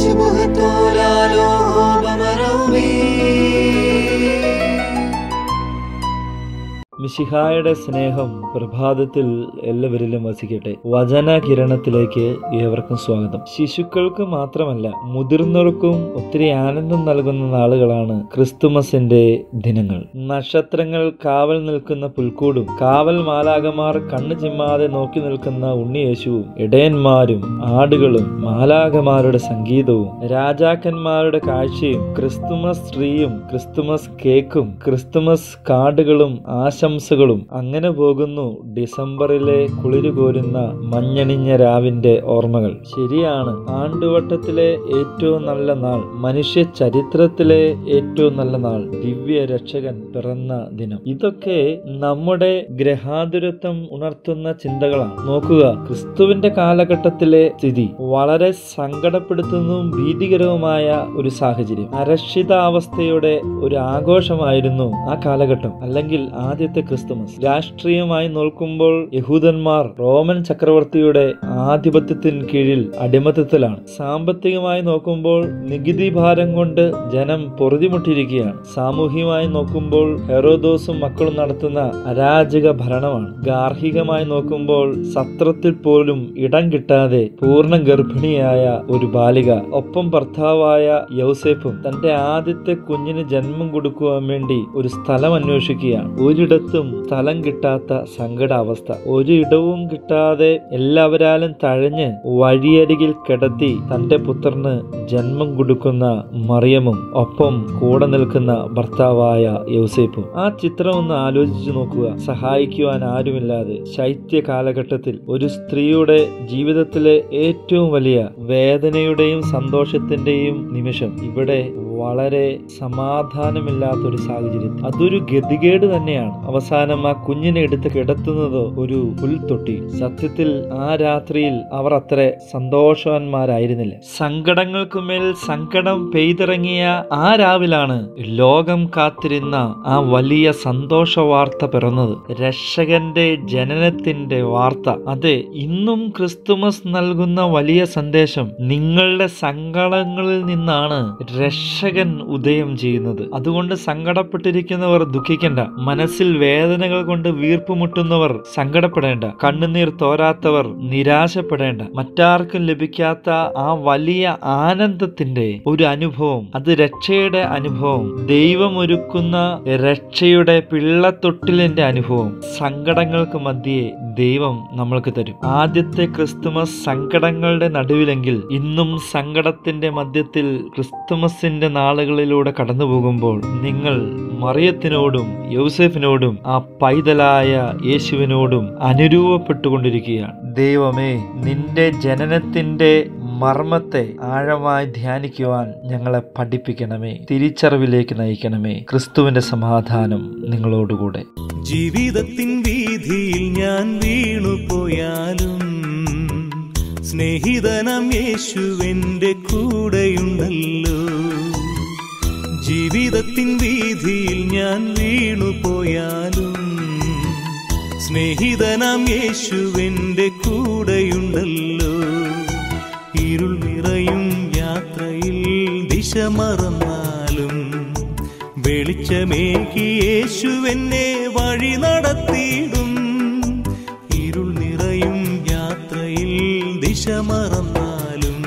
شبهة لا بمرومي മിശിഹായുടെ സ്നേഹം പ്രഭാതത്തിൽ എല്ലാവരിലും വസിക്കട്ടെ വചന കിരണത്തിലേക്ക് ഏവർക്കും സ്വാഗതം ശിശുക്കൾക്ക് മാത്രമല്ല മുതിർന്നവർക്കും ഒത്തിരി ആനന്ദം നൽകുന്ന നാളുകളാണ് ക്രിസ്തുമസിന്റെ ദിനങ്ങൾ നക്ഷത്രങ്ങൾ കാവൽ നിൽക്കുന്ന പുൽക്കൂടും കാവൽ മാലാകമാർ കണ്ണു ചിമ്മാതെ നോക്കി നിൽക്കുന്ന ഉണ്ണിയേശുവും ഇടയന്മാരും ആടുകളും മാലാകമാരുടെ സംഗീതവും രാജാക്കന്മാരുടെ കാഴ്ചയും ക്രിസ്തുമസ് ട്രീയും ക്രിസ്തുമസ് കേക്കും ക്രിസ്തുമസ് കാർഡുകളും ആശംസകളും അങ്ങനെ പോകുന്നു ഡിസംബറിലെ കുളിരു കോരുന്ന മഞ്ഞണിഞ്ഞ രാവിന്റെ ഓർമ്മകൾ ശരിയാണ് ആണ്ടുവട്ടത്തിലെ ഏറ്റവും നല്ല നാൾ മനുഷ്യ ചരിത്രത്തിലെ ഏറ്റവും നല്ല നാൾ ദിവ്യ രക്ഷകൻ പിറന്ന ദിനം ഇതൊക്കെ നമ്മുടെ ഗ്രഹാതുരത്വം ഉണർത്തുന്ന ചിന്തകളാണ് നോക്കുക ക്രിസ്തുവിന്റെ കാലഘട്ടത്തിലെ സ്ഥിതി വളരെ സങ്കടപ്പെടുത്തുന്നതും ഭീതികരവുമായ ഒരു സാഹചര്യം അരക്ഷിതാവസ്ഥയുടെ ഒരു ആഘോഷമായിരുന്നു ആ കാലഘട്ടം അല്ലെങ്കിൽ ആദ്യത്തെ ക്രിസ്തുമസ് രാഷ്ട്രീയമായി നോക്കുമ്പോൾ യഹൂദന്മാർ റോമൻ ചക്രവർത്തിയുടെ ആധിപത്യത്തിന് കീഴിൽ അടിമത്തത്തിലാണ് സാമ്പത്തികമായി നോക്കുമ്പോൾ നികുതി ഭാരം കൊണ്ട് ജനം പൊറുതിമുട്ടിയിരിക്കുകയാണ് സാമൂഹികമായി നോക്കുമ്പോൾ ഹെറോദോസും മക്കളും നടത്തുന്ന അരാജക ഭരണമാണ് ഗാർഹികമായി നോക്കുമ്പോൾ സത്രത്തിൽ പോലും ഇടം കിട്ടാതെ പൂർണ്ണ ഗർഭിണിയായ ഒരു ബാലിക ഒപ്പം ഭർത്താവായ യൗസേഫും തന്റെ ആദ്യത്തെ കുഞ്ഞിന് ജന്മം കൊടുക്കുവാൻ വേണ്ടി ഒരു സ്ഥലം അന്വേഷിക്കുകയാണ് ഒരിടത്തും സ്ഥലം കിട്ടാത്ത സങ്കടാവസ്ഥ ഒരിടവും കിട്ടാതെ എല്ലാവരാലും തഴഞ്ഞ് വഴിയരികിൽ കിടത്തി തന്റെ പുത്രന് ജന്മം കൊടുക്കുന്ന മറിയമും ഒപ്പം കൂടെ നിൽക്കുന്ന ഭർത്താവായ യൗസേപ്പും ആ ചിത്രം ഒന്ന് ആലോചിച്ചു നോക്കുക സഹായിക്കുവാൻ ആരുമില്ലാതെ ശൈത്യ കാലഘട്ടത്തിൽ ഒരു സ്ത്രീയുടെ ജീവിതത്തിലെ ഏറ്റവും വലിയ വേദനയുടെയും സന്തോഷത്തിന്റെയും നിമിഷം ഇവിടെ വളരെ സമാധാനമില്ലാത്ത ഒരു സാഹചര്യം അതൊരു ഗതികേട് തന്നെയാണ് അവസാനം ആ കുഞ്ഞിനെ എടുത്ത് കിടത്തുന്നത് ഒരു പുൽത്തൊട്ടി സത്യത്തിൽ ആ രാത്രിയിൽ അവർ അത്ര സന്തോഷവാന്മാരായിരുന്നില്ല സങ്കടങ്ങൾക്കുമേൽ സങ്കടം പെയ്തിറങ്ങിയ ആ രാവിലാണ് ലോകം കാത്തിരുന്ന ആ വലിയ സന്തോഷ വാർത്ത പിറന്നത് രക്ഷകന്റെ ജനനത്തിന്റെ വാർത്ത അതെ ഇന്നും ക്രിസ്തുമസ് നൽകുന്ന വലിയ സന്ദേശം നിങ്ങളുടെ സങ്കടങ്ങളിൽ നിന്നാണ് രക്ഷകൻ ഉദയം ചെയ്യുന്നത് അതുകൊണ്ട് സങ്കടപ്പെട്ടിരിക്കുന്നവർ ദുഃഖിക്കേണ്ട മനസ്സിൽ വേദനകൾ കൊണ്ട് വീർപ്പുമുട്ടുന്നവർ സങ്കടപ്പെടേണ്ട കണ്ണുനീർ തോരാത്തവർ നിരാശപ്പെടേണ്ട മറ്റാർക്കും ലഭിക്കാത്ത ആ വലിയ ആനന്ദത്തിന്റെ ഒരു അനുഭവം അത് രക്ഷയുടെ അനുഭവം ദൈവം ഒരുക്കുന്ന രക്ഷയുടെ പിള്ളത്തൊട്ടിലിന്റെ അനുഭവം സങ്കടങ്ങൾക്ക് മധ്യേ ദൈവം നമ്മൾക്ക് തരും ആദ്യത്തെ ക്രിസ്തുമസ് സങ്കടങ്ങളുടെ നടുവിലെങ്കിൽ ഇന്നും സങ്കടത്തിന്റെ മധ്യത്തിൽ ക്രിസ്തുമസിന്റെ നാളുകളിലൂടെ കടന്നു പോകുമ്പോൾ നിങ്ങൾ മറിയത്തിനോടും യൗസഫിനോടും ആ പൈതലായ യേശുവിനോടും അനുരൂപപ്പെട്ടുകൊണ്ടിരിക്കുകയാണ് ദൈവമേ നിന്റെ ജനനത്തിന്റെ മർമ്മത്തെ ആഴമായി ധ്യാനിക്കുവാൻ ഞങ്ങളെ പഠിപ്പിക്കണമേ തിരിച്ചറിവിലേക്ക് നയിക്കണമേ ക്രിസ്തുവിന്റെ സമാധാനം നിങ്ങളോടുകൂടെ ജീവിതത്തിൻ വീതിയിൽ ഞാൻ വീണുപോയാലും സ്നേഹിതനം യേശുവിൻ്റെ കൂടെയുണ്ടല്ലോ ജീവിതത്തിൻ വീതിയിൽ ഞാൻ വീണുപോയാലും സ്നേഹിതനാം യേശുവിൻ്റെ കൂടെയുണ്ടല്ലോ ഇരുൾ നിറയും യാത്രയിൽ ദിശ മറന്നാലും വെളിച്ചമേകി യേശുവെന്നെ വഴി നടത്തിയിടും ഇരുൾ നിറയും യാത്രയിൽ ദിശ മറന്നാലും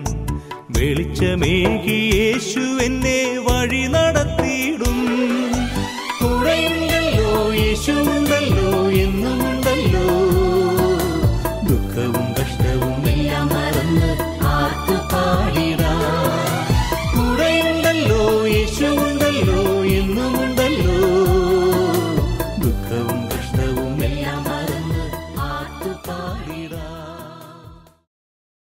വെളിച്ചമേകി യേശുവെന്നെ വഴി നടത്തിയിടും കൂടെയുണ്ടല്ലോ യേശുണ്ടല്ലോ എന്നുമുണ്ടല്ലോ ദുഃഖവും കഷ്ടവും എല്ലാം